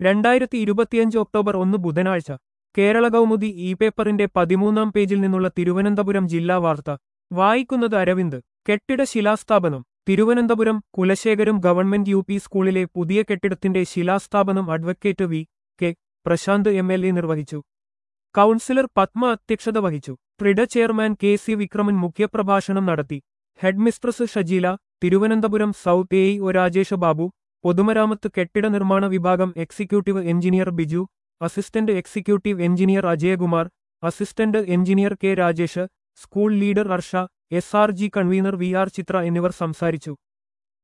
രണ്ടായിരത്തി ഇരുപത്തിയഞ്ച് ഒക്ടോബർ ഒന്ന് ബുധനാഴ്ച കേരള കൗമുദി ഇ പേപ്പറിന്റെ പതിമൂന്നാം പേജിൽ നിന്നുള്ള തിരുവനന്തപുരം ജില്ലാ വാർത്ത വായിക്കുന്നത് അരവിന്ദ് കെട്ടിട ശിലാസ്ഥാപനം Thiruvananthapuram Kulasekharam government U P സ്കൂളിലെ പുതിയ കെട്ടിടത്തിന്റെ ശിലാസ്ഥാപനം advocate V K Prashanth M L A നിർവഹിച്ചു കൗൺസിലർ പത്മ അധ്യക്ഷത വഹിച്ചു TRIDA chairman K C Vikraman മുഖ്യപ്രഭാഷണം നടത്തി headmistress Shajeela Thiruvananthapuram south A O Rajesh Babu പൊതുമരാമത്ത് കെട്ടിട നിർമ്മാണ വിഭാഗം executive engineer Biju assistant executive engineer Ajayakumar assistant engineer K Rajesh school leader Arsha S R G convener V R Chithra എന്നിവർ സംസാരിച്ചു